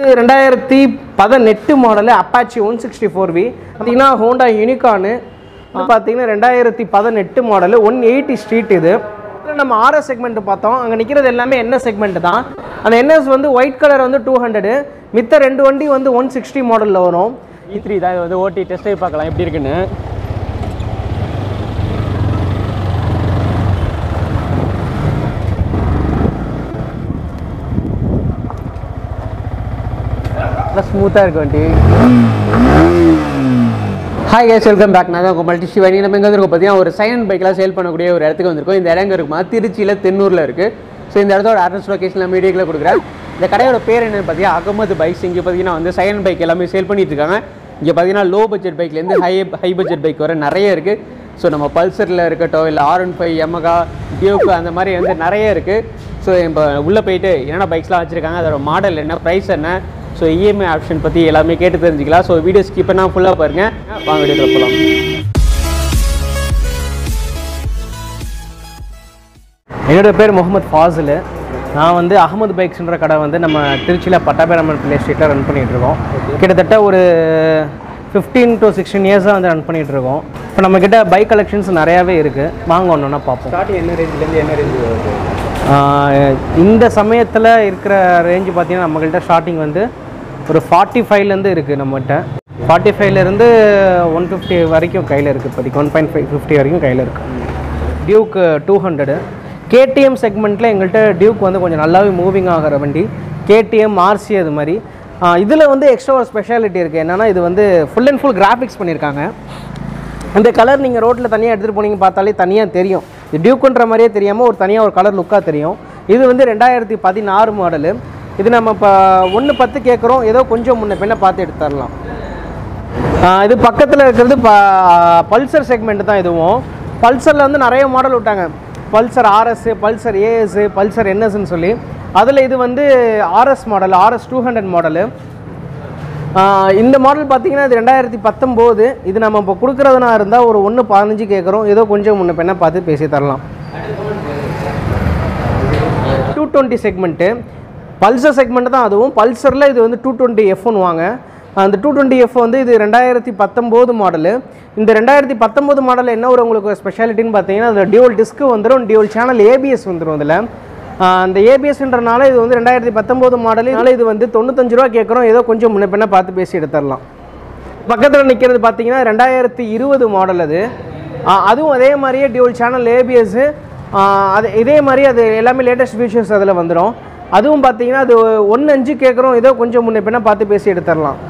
ரெண்டாயிரத்தி பதினெட்டு model Apache one sixty four V பார்த்தீங்கன்னா ஹோண்டா யூனிகானு பார்த்தீங்கன்னா ரெண்டாயிரத்தி பதினெட்டு மாடலு ஒன் எயிட்டி ஸ்ட்ரீட் இது இதுல நம்ம ஆர்எஸ் செக்மெண்ட் பார்த்தோம் அங்கே நிற்கிறது எல்லாமே என்ன செக்மெண்ட் தான் அந்த என்எஸ் வந்து ஒயிட் கலர் வந்து டூ ஹண்ட்ரடு மித்த ரெண்டு வண்டி வந்து ஒன் சிக்ஸ்டி மாடலில் வரும் இ த்ரீ தான் இது வந்து ஓட்டி டெஸ்ட் ட்ரைவ் பார்க்கலாம் எப்படி இருக்குன்னு நல்லா ஸ்மூத்தாக இருக்கு வண்டி ஹாய் கேஸ் வெல்கம் பேக் நான் தான் உங்கள் மல்டி சிவானி நம்ம எங்கே இருக்கோம் பார்த்தீங்கன்னா ஒரு சைலண்ட் பைக்லாம் சேல் பண்ணக்கூடிய ஒரு இடத்துக்கு வந்திருக்கோம் இந்த இடம் எங்கே இருக்குமா திருச்சியில் தென்னூரில் இருக்குது ஸோ இந்த இடத்தோட அட்ரஸ் லொக்கேஷன் நம்ம வீடியோக்கில் கொடுக்குறேன் இந்த கடையோட பேர் என்னன்னு பார்த்தீங்கன்னா அகமது பைக்ஸ் இங்கே பார்த்தீங்கன்னா வந்து சைலண்ட் பைக் எல்லாமே சேல் பண்ணிட்டு இருக்காங்க இங்கே பார்த்தீங்கன்னா லோ பட்ஜெட் பைக்லேருந்து ஹை ஹை பட்ஜெட் பைக் வர நிறைய இருக்குது ஸோ நம்ம பல்சரில் இருக்கட்டும் இல்லை R one five Yamaha Duke அந்த மாதிரி வந்து நிறைய இருக்குது ஸோ இப்போ உள்ளே போயிட்டு என்னென்ன பைக்ஸ்லாம் வச்சுருக்காங்க அதோட மாடல் என்ன ப்ரைஸ் என்ன ஸோ இஎம்ஐ ஆப்ஷன் பற்றி எல்லாமே கேட்டு தெரிஞ்சுக்கலாம் ஸோ வீடியோ ஸ்கிப் பண்ணால் ஃபுல்லாக பாருங்க வாங்க வீடியோக்குள்ள போகலாம் என்னோட பேர் முகமது ஃபாசில் நான் வந்து அகமது பைக்ஸ்ன்ற கடை வந்து நம்ம திருச்சியில் பட்டாபிராமன் பிளே ஸ்ட்ரீட்டில் ரன் பண்ணிகிட்டு இருக்கோம் கிட்டத்தட்ட ஒரு ஃபிஃப்டீன் டு சிக்ஸ்டீன் இயர்ஸாக வந்து ரன் பண்ணிகிட்டு இருக்கோம் இப்போ நம்மக்கிட்ட பைக் கலெக்ஷன்ஸ் நிறையாவே இருக்குது வாங்க ஒன்றுனா பார்ப்போம் ஸ்டார்டிங் என்ன ரேஞ்சிலேருந்து என்ன ரேஞ்ச் வருது ஆஹ் இந்த சமயத்தில் இருக்கிற ரேஞ்சு பார்த்தீங்கன்னா நம்மகிட்ட ஸ்டார்டிங் வந்து ஒரு ஃபார்ட்டி ஃபைவ்லேருந்து இருக்குது நம்மகிட்ட ஃபார்ட்டி ஃபைவ்லேருந்து ஒன் ஃபிஃப்டி வரைக்கும் கையில் இருக்குது இப்போதைக்கு ஒன் பாயிண்ட் ஃபைவ் ஃபிஃப்டி வரைக்கும் கையில் இருக்குது டியூக்கு டூ ஹண்ட்ரடு கேடிஎம் செக்மெண்ட்டில் எங்கள்கிட்ட டியூக் வந்து கொஞ்சம் நல்லாவே மூவிங் ஆகிற வண்டி கேடிஎம் ஆர்சி அது மாதிரி இதில் வந்து எக்ஸ்ட்ரா ஒரு ஸ்பெஷாலிட்டி இருக்குது என்னென்னா இது வந்து ஃபுல் அண்ட் ஃபுல் கிராஃபிக்ஸ் பண்ணியிருக்காங்க அந்த கலர் நீங்கள் ரோட்டில் தனியாக எடுத்துகிட்டு போனீங்க பார்த்தாலே தனியாக தெரியும் இது டியூக்குன்ற மாதிரியே தெரியாமல் ஒரு தனியாக ஒரு கலர் லுக்காக தெரியும் இது வந்து ரெண்டாயிரத்தி பதினாறு மாடலு இது நம்ம இப்போ ஒன்று பத்து கேட்குறோம் ஏதோ கொஞ்சம் முன்ன பின்ன பார்த்து எடுத்து தரலாம் ஆஹ் இது பக்கத்தில் இருக்கிறது ப பல்சர் செக்மெண்ட் தான் இதுவும் பல்சரில் வந்து நிறைய மாடல் விட்டாங்க Pulsar RS Pulsar AS Pulsar என்எஸ்ன்னு சொல்லி அதில் இது வந்து RS model RS two hundred model இந்த மாடல் பார்த்தீங்கன்னா இது ரெண்டாயிரத்தி பத்தொம்போது இது நம்ம இப்போ கொடுக்குறதுனா இருந்தால் ஒரு ஒன்று பதினஞ்சு கேட்குறோம் ஏதோ கொஞ்சம் முன்ன பின்ன பார்த்து பேசி தரலாம் two twenty segment Pulsar segment தான் அதுவும் பல்சரில் இது வந்து டூ டுவெண்ட்டி எஃப்னு வாங்க அந்த டூ டுவெண்ட்டி எஃப் வந்து இது ரெண்டாயிரத்தி பத்தொம்போது மாடலு இந்த ரெண்டாயிரத்தி பத்தொம்போது மாடல் என்ன ஒரு உங்களுக்கு ஸ்பெஷாலிட்டின்னு பார்த்தீங்கன்னா அதில் டியூவல் டிஸ்க் வந்துடும் டியூவல் சேனல் ஏபிஎஸ் வந்துடும் இதில் அந்த ஏபிஎஸ்ன்றனால இது வந்து ரெண்டாயிரத்தி பத்தொம்போது மாடல் இதனால இது வந்து தொண்ணூத்தஞ்சு ரூபா கேட்குறோம் ஏதோ கொஞ்சம் முன்ன பின்ன பார்த்து பேசி எடுத்துடலாம் பக்கத்தில் நிற்கிறது பார்த்தீங்கன்னா ரெண்டாயிரத்தி இருபது மாடல் அது ஆ, அதுவும் அதே மாதிரியே டியூவல் சேனல் ஏபிஎஸ் அது இதே மாதிரி அது எல்லாமே லேட்டஸ்ட் ஃபீச்சர்ஸ் அதில் வந்துடும் அதுவும் பார்த்தீங்கன்னா அது ஒன்று அஞ்சு கேட்குறோம் ஏதோ கொஞ்சம் முன்ன பின்ன பார்த்து பேசி எடுத்துடலாம்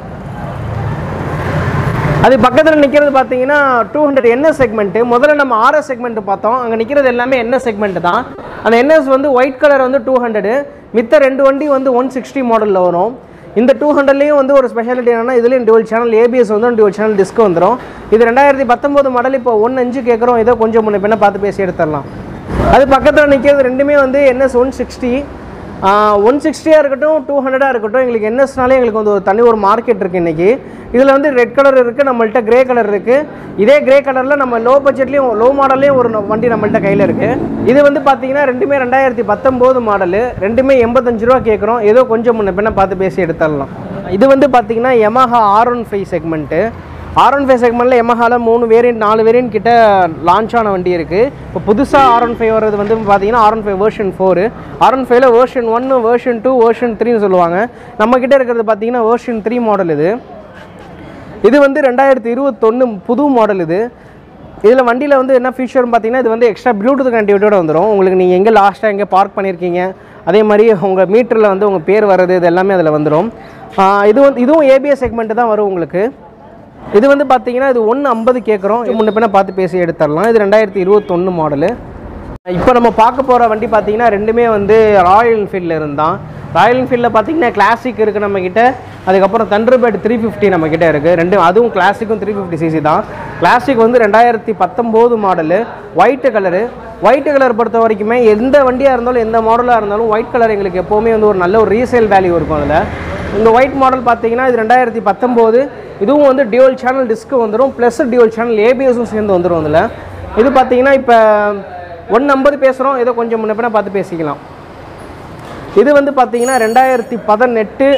அது பக்கத்தில் நிற்கிறது பார்த்தீங்கன்னா டூ ஹண்ட்ரட் என்எஸ் செக்மெண்ட்டு முதல்ல நம்ம ஆர்எஸ் செக்மெண்ட் பார்த்தோம் அங்கே நிற்கிறது எல்லாமே என்எஸ் செக்மெண்ட் தான் அந்த என்எஸ் வந்து ஒயிட் கலர் வந்து டூ ஹண்ட்ரடு மித்த ரெண்டு வண்டி வந்து ஒன் சிக்ஸ்டி மாடலில் வரும் இந்த டூ ஹண்ட்ரட்லேயும் வந்து ஒரு ஸ்பெஷாலிட்டி என்னன்னா இதுலேயும் டுவல் சேனல் ஏபிஎஸ் வந்து டுவல் சேனல் டிஸ்க் வந்துடும் இது ரெண்டாயிரத்தி பத்தொம்போது மாடல் இப்போ ஒன்று அஞ்சு கேட்குறோம் ஏதோ கொஞ்சம் முன்ன பின்ன பார்த்து பேசி எடுத்துடலாம் அது பக்கத்தில் நிற்கிறது ரெண்டுமே வந்து என்எஸ் ஒன் சிக்ஸ்டி ஒன் சிக்ஸ்டியாக இருக்கட்டும் டூ ஹண்ட்ரடாக இருக்கட்டும் எங்களுக்கு என்எஸ்னாலே எங்களுக்கு வந்து ஒரு தனி ஒரு மார்க்கெட் இருக்குது இன்றைக்கி இதில் வந்து ரெட் கலர் இருக்குது நம்மள்ட்ட கிரே கலர் இருக்குது இதே கிரே கலரில் நம்ம லோ பட்ஜெட்லேயும் லோ மாடல்லையும் ஒரு வண்டி நம்மள்ட்ட கையில் இருக்குது இது வந்து பார்த்தீங்கன்னா ரெண்டுமே ரெண்டாயிரத்தி பத்தொம்போது மாடலு ரெண்டுமே எண்பத்தஞ்சு ரூபா கேட்குறோம் ஏதோ கொஞ்சம் முன்ன பின்ன பார்த்து பேசி எடுத்துடலாம் இது வந்து பார்த்தீங்கன்னா Yamaha R one five segment R one five செக்மெண்ட்டில் எமஹாவில் மூணு வேரியன்ட் நாலு வேரியன்ட் கிட்ட லான்ச் ஆன வண்டி இருக்குது இப்போ புதுசாக ஆர் ஒன் ஃபைவ் வர்றது வந்து பார்த்தீங்கன்னா R one five version four R one ஃபைவ்ல வேர்ஷன் ஒன்று வேர்ஷன் டூ வேர்ஷன் த்ரீன்னு சொல்லுவாங்க நம்ம கிட்ட இருக்கிறது பார்த்தீங்கன்னா வேர்ஷன் த்ரீ மாடல் இது இது வந்து ரெண்டாயிரத்தி இருபத்தொன்று புது மாடல் இது இதில் வண்டியில் வந்து என்ன ஃபீச்சர்னு பார்த்தீங்கன்னா இது வந்து எக்ஸ்ட்ரா ப்ளூடூத் கனெக்டிவிட்டியோட வந்துடும் உங்களுக்கு நீங்கள் எங்கே லாஸ்ட்டாக எங்கே பார்க் பண்ணியிருக்கீங்க அதே மாதிரி உங்கள் மீட்டரில் வந்து உங்கள் பேர் வர்றது இது எல்லாமே அதில் வந்துடும் ஆஹ் இது வந்து இதுவும் ஏபிஎஸ் செக்மெண்ட் தான் வரும் உங்களுக்கு இது வந்து பார்த்தீங்கன்னா இது ஒன்று ஐம்பது கேட்குறோம் முன்ன பின்ன பார்த்து பேசி எடுத்துடலாம் இது ரெண்டாயிரத்தி இருபத்தொன்று மாடலு இப்போ நம்ம பார்க்க போகிற வண்டி பார்த்தீங்கன்னா ரெண்டுமே வந்து ராயல் என்ஃபீல்டில் இருந்தான் ராயல் என்ஃபீல்டில் பார்த்தீங்கன்னா கிளாசிக் இருக்குது நம்மக்கிட்ட அதுக்கப்புறம் தண்டர்பேர்ட் த்ரீ ஃபிஃப்டி நம்மக்கிட்ட இருக்குது ரெண்டு அதுவும் கிளாசிக்கும் த்ரீ ஃபிஃப்டி சிசி தான் கிளாசிக் வந்து ரெண்டாயிரத்தி பத்தொம்போது model white colour white colour பொறுத்த வரைக்குமே எந்த வண்டியாக இருந்தாலும் எந்த மாடலாக இருந்தாலும் ஒயிட் கலர் எங்களுக்கு எப்போவுமே வந்து ஒரு நல்ல ஒரு ரீசேல் வேல்யூ இருக்கும் அதில் இந்த ஒயிட் மாடல் பார்த்தீங்கன்னா இது ரெண்டாயிரத்தி பத்தொம்போது இதுவும் வந்து டியூவல் சேனல் டிஸ்க் வந்துடும் ப்ளஸ் டியூவல் சேனல் ஏபிஎஸும் சேர்ந்து வந்துடும் அதில் இது பார்த்தீங்கன்னா இப்போ ஒன் ஐம்பது பேசுகிறோம் ஏதோ கொஞ்சம் முன்ன பின்ன பார்த்து பேசிக்கலாம் இது வந்து பார்த்தீங்கன்னா ரெண்டாயிரத்தி பதினெட்டு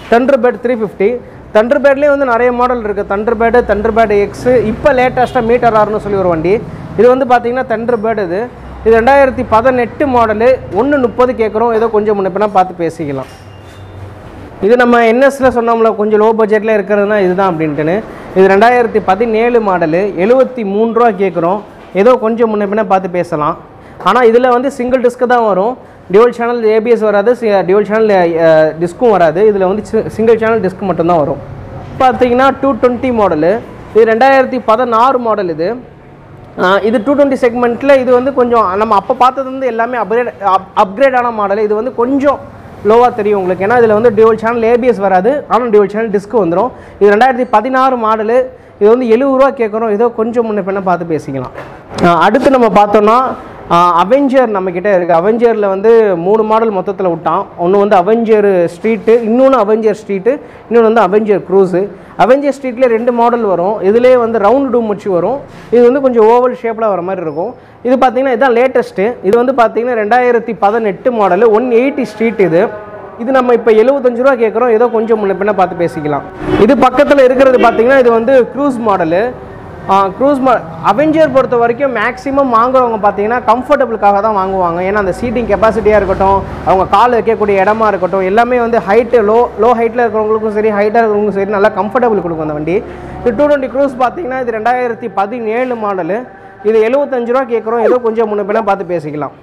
தண்டர் பேட் த்ரீ ஃபிஃப்டி தண்டர் பேட்லேயே வந்து நிறைய மாடல் இருக்குது Thunderbird Thunderbird X இப்போ லேட்டஸ்ட்டாக மீட்டர் ஆர்னு சொல்லி ஒரு வண்டி இது வந்து பார்த்தீங்கன்னா தண்டர் பேட் இது இது ரெண்டாயிரத்தி பதினெட்டு மாடலு ஒன்று முப்பது கேட்குறோம் ஏதோ கொஞ்சம் முன்னப்பினா பார்த்து பேசிக்கலாம் இது நம்ம என்எஸ்ல சொன்னோம்ல கொஞ்சம் லோ பட்ஜெட்டில் இருக்கிறதுனா இதுதான் அப்படின்ட்டுன்னு இது ரெண்டாயிரத்தி பதினேழு மாடலு எழுபத்தி மூணு ரூபா கேட்குறோம் ஏதோ கொஞ்சம் முன்ன பின்ன பார்த்து பேசலாம் ஆனால் இதில் வந்து சிங்கிள் டிஸ்க்கு தான் வரும் டியூவல் சேனல் ஏபிஎஸ் வராது டியூவல் சேனல் டிஸ்க்கும் வராது இதில் வந்து சிங்கிள் சேனல் டிஸ்க் மட்டும்தான் வரும் பார்த்தீங்கன்னா டூ டுவெண்ட்டி மாடலு இது ரெண்டாயிரத்தி பதினாறு மாடல் இது ஆஹ் இது டூ டுவெண்ட்டி செக்மெண்ட்டில் இது வந்து கொஞ்சம் நம்ம அப்போ பார்த்தது வந்து எல்லாமே அப்கிரேட் அப்கிரேட் ஆன மாடல் இது வந்து கொஞ்சம் லோவாக தெரியும் உங்களுக்கு ஏன்னா இதில் வந்து டியூவல் சேனல் ஏபிஎஸ் வராது ஆனால் டியூவல் சேனல் டிஸ்க் வந்துடும் இது ரெண்டாயிரத்தி பதினாறு மாடலு இது வந்து எழுபது ரூபா கேட்குறோம் ஏதோ கொஞ்சம் முன்ன பின்ன பார்த்து பேசிக்கலாம் ஆஹ் அடுத்து நம்ம பார்த்தோம்னா அவெஞ்சர் நம்மக்கிட்ட இருக்குது அவெஞ்சரில் வந்து மூணு மாடல் மொத்தத்தில் விட்டான் ஒன்று வந்து அவெஞ்சர் ஸ்ட்ரீட்டு இன்னொன்று அவெஞ்சர் ஸ்ட்ரீட்டு இன்னொன்று வந்து அவெஞ்சர் க்ரூஸு அவெஞ்சர் ஸ்ட்ரீட்லேயே ரெண்டு மாடல் வரும் இதுலேயே வந்து ரவுண்ட் டூம் வச்சு வரும் இது வந்து கொஞ்சம் ஓவல் ஷேப்பில் வர மாதிரி இருக்கும் இது பார்த்தீங்கன்னா இதுதான் லேட்டஸ்ட்டு இது வந்து பார்த்தீங்கன்னா ரெண்டாயிரத்தி பதினெட்டு மாடலு ஒன் எயிட்டி ஸ்ட்ரீட் இது இது நம்ம இப்போ எழுபத்தஞ்சு ரூபா கேட்குறோம் ஏதோ கொஞ்சம் முன்ன பின்ன பார்த்து பேசிக்கலாம் இது பக்கத்தில் இருக்கிறது பார்த்தீங்கன்னா இது வந்து க்ரூஸ் மாடலு க்ரூஸ் மா அவெஞ்சர் பொறுத்த வரைக்கும் மேக்ஸிமம் வாங்குறவங்க பார்த்தீங்கன்னா கம்ஃபர்டபுளுக்காக தான் வாங்குவாங்க ஏன்னா அந்த சீட்டிங் கெப்பாசிட்டியாக இருக்கட்டும் அவங்க கால் வைக்கக்கூடிய இடமா இருக்கட்டும் எல்லாமே வந்து ஹைட்டு லோ லோ ஹைட்டில் இருக்கிறவங்களுக்கும் சரி ஹைட்டாக இருக்கிறவங்களுக்கும் சரி நல்லா கம்ஃபர்டபுள் கொடுக்கும் அந்த வண்டி இது டூ டுவெண்ட்டி க்ரூஸ் பார்த்தீங்கன்னா இது ரெண்டாயிரத்தி பதினேழு மாடலு இது எழுபத்தஞ்சு ரூபா கேட்குறோம் ஏதோ கொஞ்சம் முன்ன பின்ன பார்த்து பேசிக்கலாம்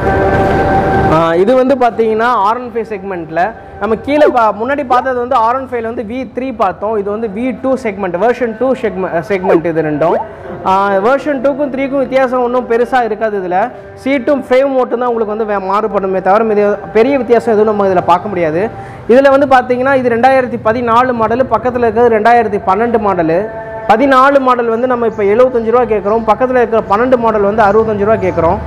ஆஹ் இது வந்து பார்த்தீங்கன்னா ஆர் ஒன் ஃபைவ் செக்மெண்ட்டில் நம்ம கீழே பா முன்னாடி பார்த்தது வந்து ஆர் ஒன் ஃபைவ்ல வந்து வி த்ரீ பார்த்தோம் இது வந்து V two segment version two segment segment இது ரெண்டும் வெர்ஷன் டூக்கும் த்ரீக்கும் வித்தியாசம் ஒன்றும் பெருசாக இருக்காது இதில் சீட்டும் ஃப்ரேம் மட்டும் தான் உங்களுக்கு வந்து வே- மாறுபடுமே தவிர மீதி பெரிய வித்தியாசம் எதுவும் நம்ம இதில் பார்க்க முடியாது இதில் வந்து பார்த்தீங்கன்னா இது ரெண்டாயிரத்தி பதினாலு மாடலு பக்கத்தில் இருக்கிறது ரெண்டாயிரத்தி பன்னெண்டு மாடலு பதினாலு மாடல் வந்து நம்ம இப்போ எழுபத்தஞ்சு ரூபா கேட்குறோம் பக்கத்தில் இருக்கிற பன்னெண்டு மாடல் வந்து அறுபத்தஞ்சு ரூபா கேட்குறோம்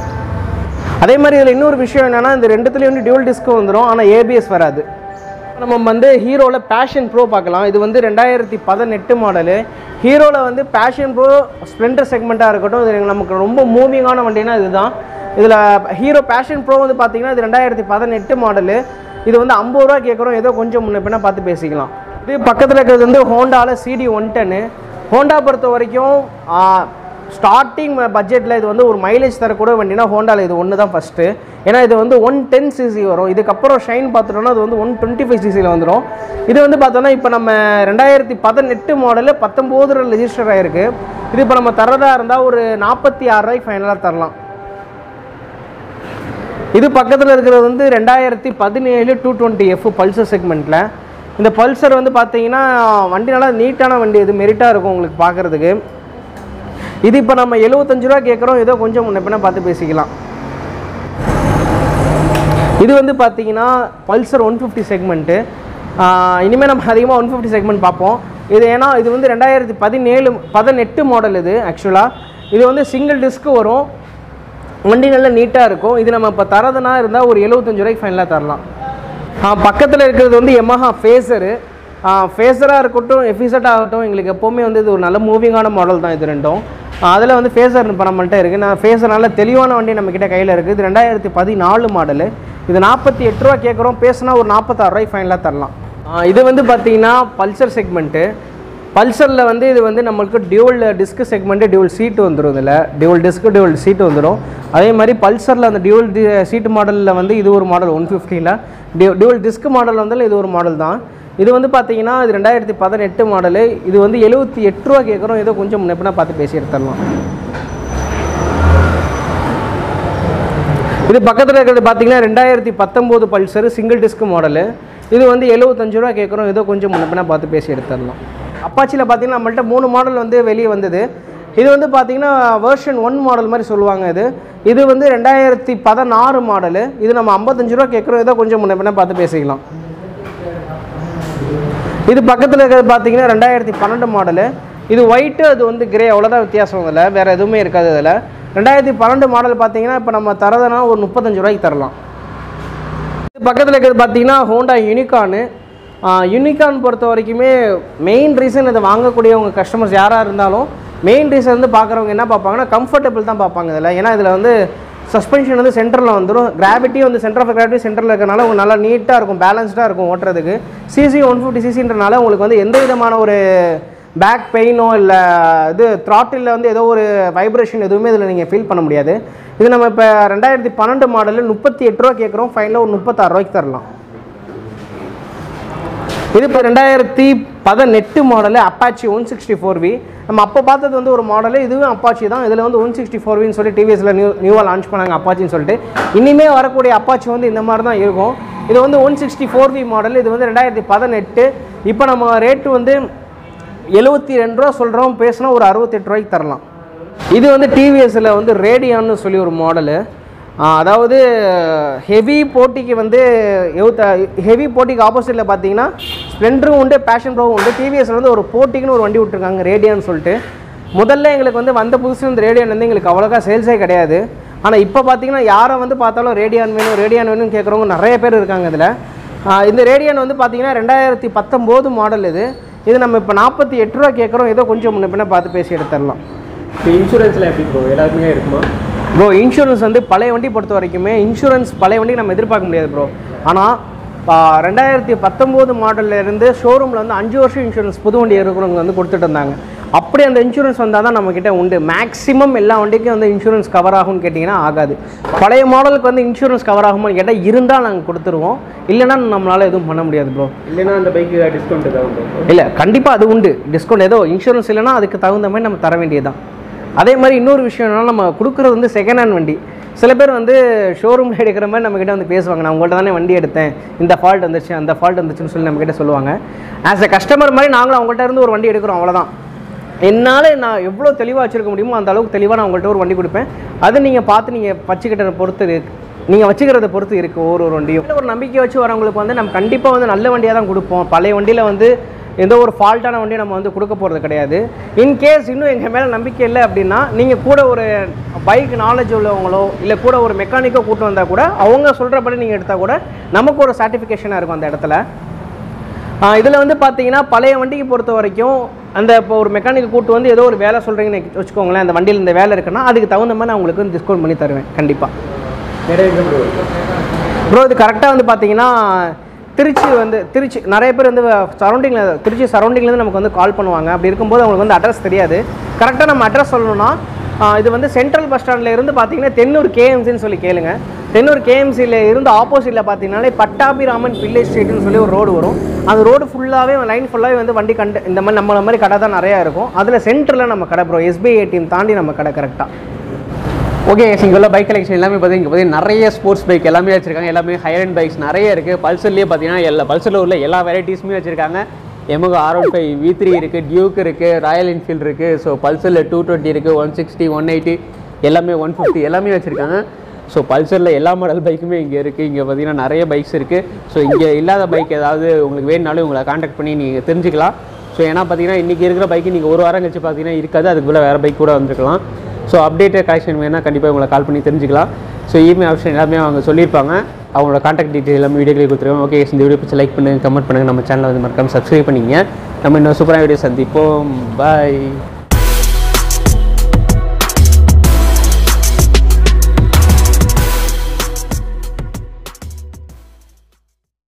அதே மாதிரி இதில் இன்னொரு விஷயம் என்னன்னா இந்த ரெண்டுத்துலேயும் வந்து டியூல் டிஸ்க் வந்துடும் ஆனால் ஏபிஎஸ் வராது நம்ம வந்து ஹீரோவில் பேஷன் ப்ரோ பார்க்கலாம் இது வந்து ரெண்டாயிரத்தி பதினெட்டு மாடலு ஹீரோவில் வந்து பேஷன் ப்ரோ ஸ்ப்ளெண்டர் செக்மெண்ட்டாக இருக்கட்டும் இது நமக்கு ரொம்ப மூவிங்கான வண்டினா இதுதான் இதில் ஹீரோ பேஷன் ப்ரோ வந்து பார்த்தீங்கன்னா இது ரெண்டாயிரத்தி பதினெட்டு மாடலு இது வந்து ஐம்பது ரூபா கேட்குறோம் ஏதோ கொஞ்சம் முன்ன பின்ன பார்த்து பேசிக்கலாம் இது பக்கத்தில் இருக்கிறது வந்து ஹோண்டாவில் சிடி ஒன் டென்னு ஹோண்டா பொறுத்த வரைக்கும் ஸ்டார்டிங் பட்ஜெட்டில் இது வந்து ஒரு மைலேஜ் தரக்கூட வண்டினா ஹோண்டாவில் இது ஒன்று தான் ஃபஸ்ட்டு ஏன்னா இது வந்து ஒன் டென் சிசி வரும் இதுக்கப்புறம் ஷைன் பார்த்துட்டோம்னா அது வந்து ஒன் டுவெண்ட்டி ஃபைவ் சிசியில் வந்துடும் இது வந்து பார்த்தோன்னா இப்போ நம்ம ரெண்டாயிரத்தி பதினெட்டு மாடலு பத்தொம்போது ரெஜிஸ்டர் ஆகிருக்கு இது இப்போ நம்ம தரதா இருந்தால் ஒரு நாற்பத்தி ஆறு ரூபாய்க்கு ஃபைனலாக தரலாம் இது பக்கத்தில் இருக்கிறது வந்து ரெண்டாயிரத்தி பதினேழு டூ டுவெண்ட்டி எஃப் பல்சர் செக்மெண்ட்டில் இந்த பல்சர் வந்து பார்த்தீங்கன்னா வண்டி நல்லா நீட்டான வண்டி இது மெரிட்டாக இருக்கும் உங்களுக்கு பார்க்குறதுக்கு இது இப்போ நம்ம எழுபத்தஞ்சு ரூபா கேட்குறோம் ஏதோ கொஞ்சம் முன்ன பின்ன பார்த்து பேசிக்கலாம் இது வந்து பார்த்தீங்கன்னா பல்சர் ஒன் ஃபிஃப்டி செக்மெண்ட்டு இனிமேல் நம்ம அதிகமாக ஒன் ஃபிஃப்டி செக்மெண்ட் பார்ப்போம் இது ஏன்னா இது வந்து ரெண்டாயிரத்தி பதினேழு பதினெட்டு மாடல் இது ஆக்சுவலாக இது வந்து சிங்கிள் டிஸ்க்கு வரும் வண்டி நல்லா நீட்டாக இருக்கும் இது நம்ம இப்போ தரதுனா இருந்தால் ஒரு எழுபத்தஞ்சு ரூபாய்க்கு ஃபைனலாக தரலாம் பக்கத்தில் இருக்கிறது வந்து எமஹா ஃபேஸரு ஃபேஸராக இருக்கட்டும் எஃபிசட் ஆகட்டும் எங்களுக்கு எப்போவுமே வந்து இது ஒரு நல்ல மூவிங்கான மாடல் தான் இது ரெண்டும் அதில் வந்து ஃபேஸர் இப்போ நம்மள்ட்ட இருக்குது நான் ஃபேஸர் நல்ல தெளிவான வண்டி நம்மக்கிட்ட கையில் இருக்குது இது ரெண்டாயிரத்தி பதினாலு மாடலு இது நாற்பத்தி எட்டு ரூபா கேட்குறோம் பேசுனா ஒரு நாற்பத்தாறு ரூபாய்க்கு ஃபைனலாக தரலாம் ஆ, இது வந்து பார்த்தீங்கன்னா பல்சர் செக்மெண்ட்டு பல்சரில் வந்து இது வந்து நம்மளுக்கு dual disc segment dual seat வந்துடும் இதில் டியூவல் டிஸ்க்கு டியூவல் சீட்டு வந்துடும் அதே மாதிரி பல்சரில் அந்த டியூவல் டி சீட்டு மாடலில் வந்து இது ஒரு மாடல் ஒன் ஃபிஃப்டியில் டியூ டியூவல் டிஸ்க் மாடல் வந்து இது ஒரு மாடல் தான் இது வந்து பார்த்தீங்கன்னா இது ரெண்டாயிரத்தி பதினெட்டு மாடலு இது வந்து எழுபத்தி எட்டு ரூபா கேட்குறோம் ஏதோ கொஞ்சம் முன்னப்பினா பார்த்து பேசி எடுத்துடலாம் இது பக்கத்தில் இருக்கிறது பார்த்தீங்கன்னா ரெண்டாயிரத்தி பத்தொம்போது பல்சர் சிங்கிள் டிஸ்க் மாடலு இது வந்து எழுபத்தஞ்சு ரூபா கேட்குறோம் ஏதோ கொஞ்சம் முன்னப்பினா பார்த்து பேசி எடுத்துடலாம் அப்பாச்சியில் பார்த்தீங்கன்னா நம்மள்ட்ட மூணு மாடல் வந்து வெளியே வந்தது இது வந்து பார்த்தீங்கன்னா வேர்ஷன் ஒன் மாடல் மாதிரி சொல்லுவாங்க இது இது வந்து ரெண்டாயிரத்தி பதினாறு மாடலு இது நம்ம ஐம்பத்தஞ்சு ரூபா கேட்குறோம் ஏதோ கொஞ்சம் முன்னப்பினா பார்த்து பேசிக்கலாம் இது பக்கத்தில் இருக்கிறது பார்த்தீங்கன்னா ரெண்டாயிரத்தி பன்னெண்டு மாடலு இது ஒயிட்டு அது வந்து கிரே அவ்வளோதான் வித்தியாசம் இதில் வேறு எதுவுமே இருக்காது இதில் ரெண்டாயிரத்தி பன்னெண்டு மாடல் பார்த்தீங்கன்னா இப்போ நம்ம தரதுனா ஒரு முப்பத்தஞ்சு ரூபாய்க்கு தரலாம் இது பக்கத்தில் இருக்கிறது பார்த்தீங்கன்னா ஹோண்டா யூனிகானு யூனிகான் பொறுத்த வரைக்குமே மெயின் ரீசன் இதை வாங்கக்கூடியவங்க கஸ்டமர்ஸ் யாராக இருந்தாலும் மெயின் ரீசன் வந்து பார்க்குறவங்க என்ன பார்ப்பாங்கன்னா கம்ஃபர்டபுள் தான் பார்ப்பாங்க இதில் ஏன்னா இதில் வந்து சஸ்பென்ஷன் வந்து சென்டரில் வந்துடும் கிராவிட்டி வந்து சென்டர் ஆஃப் கிராவிட்டி சென்டரில் இருக்கிறனால உங்களுக்கு நல்லா நீட்டாக இருக்கும் பேலன்ஸ்டாக இருக்கும் ஓட்டுறதுக்கு சிசி ஒன் ஃபிஃப்டி சிசின்றனால உங்களுக்கு வந்து எந்த விதமான ஒரு பேக் பெயினோ இல்லை இது த்ராட்டிலில் வந்து ஏதோ ஒரு வைப்ரேஷன் எதுவுமே இதில் நீங்கள் ஃபீல் பண்ண முடியாது இது நம்ம இப்போ ரெண்டாயிரத்தி பன்னெண்டு மாடலில் முப்பத்தி எட்டு ரூபா கேட்குறோம் ஃபைனலாக ஒரு முப்பத்தாறு ரூபாய்க்கு தரலாம் இது இப்போ ரெண்டாயிரத்தி பதினெட்டு model Apache one sixty four V நம்ம அப்போ பார்த்தது வந்து ஒரு மாடலு இதுவும் அப்பாச்சி தான் இதில் வந்து ஒன் சிக்ஸ்டி ஃபோர் வின்னு சொல்லி டிவிஎஸ்ல நியூ நியூவாக லான்ச் பண்ணாங்க அப்பாச்சின்னு சொல்லிட்டு இனிமே வரக்கூடிய அப்பாச்சி வந்து இந்த மாதிரி தான் இருக்கும் இது வந்து one sixty four V model இது வந்து ரெண்டாயிரத்தி பதினெட்டு இப்போ நம்ம ரேட்டு வந்து எழுபத்தி ரெண்டு ரூபா சொல்கிறோம் பேசினா ஒரு அறுபத்தெட்டு ரூபாய்க்கு தரலாம் இது வந்து டிவிஎஸ்ல வந்து ரேடியான்னு சொல்லி ஒரு மாடலு அதாவது ஹெவி போட்டிக்கு வந்து ஹெவி போட்டிக்கு ஆப்போசிட்டில் பார்த்தீங்கன்னா ஸ்ப்ளெண்டரும் உண்டு பேஷன் ப்ரோவும் உண்டு டிவிஎஸ்ல வந்து ஒரு போட்டிக்குன்னு ஒரு வண்டி விட்டுருக்காங்க ரேடியான்னு சொல்லிட்டு முதல்ல எங்களுக்கு வந்து வந்த புதுசு இந்த ரேடியான் வந்து எங்களுக்கு அவ்வளோக்கா சேல்ஸே கிடையாது ஆனால் இப்போ பார்த்தீங்கன்னா யாரை வந்து பார்த்தாலும் ரேடியான் வேணும் ரேடியான் வேணும்னு கேட்குறவங்க நிறைய பேர் இருக்காங்க இதில் ஆஹ் இந்த ரேடியன் வந்து பார்த்தீங்கன்னா ரெண்டாயிரத்தி பத்தொம்போது மாடல் இது இது நம்ம இப்போ நாற்பத்தி எட்டு ரூபா கேட்குறோம் ஏதோ கொஞ்சம் முன்ன பின்ன பார்த்து பேசி எடுத்துடலாம் இப்போ இன்சூரன்ஸில் எப்படி ப்ரோ எல்லாருக்குமே இருக்குமா ப்ரோ இன்சூரன்ஸ் வந்து பழைய வண்டி பொறுத்த வரைக்குமே இன்சூரன்ஸ் பழைய வண்டி நம்ம எதிர்பார்க்க முடியாது ப்ரோ ஆனால் ரெண்டாயிரத்தி பத்தொம்போது மாடல்ல இருந்து ஷோரூமில் வந்து அஞ்சு வருஷம் இன்சூரன்ஸ் புது வண்டி இருக்கிறவங்க வந்து கொடுத்துட்டு இருந்தாங்க அப்படி அந்த இன்சூரன்ஸ் வந்தால் தான் நம்மக்கிட்ட உண்டு மேக்ஸிமம் எல்லா வண்டிக்கும் வந்து இன்சூரன்ஸ் கவர் ஆகும்னு கேட்டிங்கன்னா ஆகாது பழைய மாடலுக்கு வந்து இன்சூரன்ஸ் கவர் ஆகுமான்னு கேட்டால் இருந்தால் நாங்கள் கொடுத்துருவோம் இல்லைன்னா நம்மளால் எதுவும் பண்ண முடியாது ப்ரோ இல்லைன்னா அந்த பைக்கு டிஸ்கவுண்ட் ஏதாவது உண்டு இல்லை கண்டிப்பாக அது உண்டு டிஸ்கவுண்ட் ஏதோ இன்சூரன்ஸ் இல்லைன்னா அதுக்கு தகுந்த மாதிரி நம்ம தர வேண்டியதுதான் அதே மாதிரி இன்னொரு விஷயம் என்னன்னா நம்ம கொடுக்குறது வந்து செகண்ட் ஹேண்ட் வண்டி சில பேர் வந்து ஷோரூமில் எடுக்கிற மாதிரி நம்மக்கிட்ட வந்து பேசுவாங்க நான் உங்கள்கிட்ட தானே வண்டி எடுத்தேன் இந்த ஃபால்ட் வந்துச்சு அந்த ஃபால்ட் வந்துச்சுன்னு சொல்லி நம்மக்கிட்ட சொல்லுவாங்க ஆஸ் a கஸ்டமர் மாதிரி நாங்களும் அவங்கள்ட்ட இருந்து ஒரு வண்டி எடுக்கிறோம் அவ்வளோதான் என்னால் நான் எவ்வளோ தெளிவாக வச்சுருக்க முடியுமோ அந்த அளவுக்கு தெளிவாக நான் உங்கள்கிட்ட ஒரு வண்டி கொடுப்பேன் அது நீங்கள் பார்த்து நீங்கள் வச்சுக்கிட்ட பொறுத்து இருக்கு நீங்கள் வச்சுக்கிறத பொறுத்து இருக்குது ஒரு ஒரு வண்டியும் ஒரு நம்பிக்கை வச்சு வரவங்களுக்கு வந்து நம்ம கண்டிப்பாக வந்து நல்ல வண்டியாக தான் கொடுப்போம் பழைய வண்டியில் வந்து எந்த ஒரு ஃபால்ட்டான வண்டியும் நம்ம வந்து கொடுக்க போகிறது கிடையாது இன்கேஸ் இன்னும் எங்கள் மேலே நம்பிக்கை இல்லை அப்படின்னா நீங்கள் கூட ஒரு பைக் நாலேஜ் உள்ளவங்களோ இல்லை கூட ஒரு மெக்கானிக்கோ கூட்டு வந்தால் கூட அவங்க சொல்கிறபடி நீங்கள் எடுத்தால் கூட நமக்கு ஒரு சர்டிஃபிகேஷனாக இருக்கும் அந்த இடத்துல இதில் வந்து பார்த்தீங்கன்னா பழைய வண்டிக்கு பொறுத்த வரைக்கும் அந்த இப்போ ஒரு மெக்கானிக் கூட்டு வந்து ஏதோ ஒரு வேலை சொல்கிறீங்கன்னு வச்சுக்கோங்களேன் அந்த வண்டியில் இந்த வேலை இருக்குன்னா அதுக்கு தகுந்த மாதிரி நான் உங்களுக்கு டிஸ்கவுண்ட் பண்ணி தருவேன் கண்டிப்பாக நிறைய ப்ரோ ப்ரோ இது கரெக்டாக வந்து பார்த்தீங்கன்னா திருச்சி வந்து திருச்சி நிறைய பேர் வந்து சரௌண்டிங்கில் திருச்சி சரௌண்டிங்லேருந்து நமக்கு வந்து கால் பண்ணுவாங்க அப்படி இருக்கும்போது அவங்களுக்கு வந்து அட்ரஸ் தெரியாது கரெக்டாக நம்ம அட்ரஸ் சொல்லணும்னா ஆஹ் இது வந்து சென்ட்ரல் பஸ் ஸ்டாண்டில் இருந்து பார்த்தீங்கன்னா தென்னூர் கேஎம்சின்னு சொல்லி கேளுங்க தென்னூர் கேஎம்சியில் இருந்து ஆப்போசிட்டில் பார்த்தீங்கன்னாலே பட்டாபிராமன் பிள்ளை ஸ்ட்ரீட்னு சொல்லி ஒரு ரோடு வரும் அந்த ரோடு ஃபுல்லாகவே லைன் ஃபுல்லாகவே வந்து வண்டி கண்டு இந்த மாதிரி நம்மள மாதிரி கடை தான் நிறையா இருக்கும் அதில் சென்டரில் நம்ம கடை ப்ரோ எஸ்பிஐ ஏடிஎம் தாண்டி நம்ம கடை கரெக்டாக ஓகே இங்கே உள்ள பைக் கலெக்ஷன் எல்லாமே பார்த்தீங்கன்னா இங்கே பார்த்தீங்கன்னா நிறைய ஸ்போர்ட்ஸ் பைக் எல்லாமே வச்சிருக்காங்க எல்லாமே ஹையர் அண்ட் பைக்ஸ் நிறைய இருக்குது பல்சர்லேயே பார்த்தீங்கன்னா எல்லா பல்சரில் உள்ள எல்லா வெரைட்டிஸுமே வச்சிருக்காங்க Yamaha R one five V three இருக்குது டியூக் இருக்குது ராயல் என்ஃபீல்டு இருக்குது ஸோ பல்சரில் டூ டுவெண்ட்டி இருக்குது ஒன் சிக்ஸ்டி ஒன் எயிட்டி எல்லாமே ஒன் ஃபிஃப்டி எல்லாமே வச்சுருக்காங்க ஸோ பல்சரில் எல்லா மாடல் பைக்குமே இங்கே இருக்குது இங்கே பார்த்தீங்கன்னா நிறைய பைக்ஸ் இருக்குது ஸோ இங்கே இல்லாத பைக் ஏதாவது உங்களுக்கு வேணுனாலும் உங்களை காண்டாக்ட் பண்ணி நீங்கள் தெரிஞ்சுக்கலாம் ஸோ ஏன்னா பார்த்தீங்கன்னா இன்றைக்கி இருக்கிற பைக்கு நீங்கள் ஒரு வாரம் கழிச்சு பார்த்தீங்கன்னா இருக்காது அதுக்கு போல் வேறு பைக் கூட வந்துருக்கலாம் ஸோ அப்டேட்டட் கலெக்ஷன் வேணால் கண்டிப்பாக உங்களை கால் பண்ணி தெரிஞ்சுக்கலாம் ஸோ இமெயில் ஆப்ஷன் எல்லாமே அவங்க சொல்லியிருப்பாங்க அவங்களோட காண்டாக்ட் டீட்டெயில் எல்லாமே வீடியோக்களே கொடுத்துருவோம் ஓகே இந்த வீடியோ பிடிச்சி லைக் பண்ணுங்கள் கமெண்ட் பண்ணுங்கள் நம்ம சேனலை வந்து மறக்காம சப்ஸ்கிரைப் பண்ணிங்க நம்ம இன்னும் சூப்பரான வீடியோ சந்திப்போம் பாய்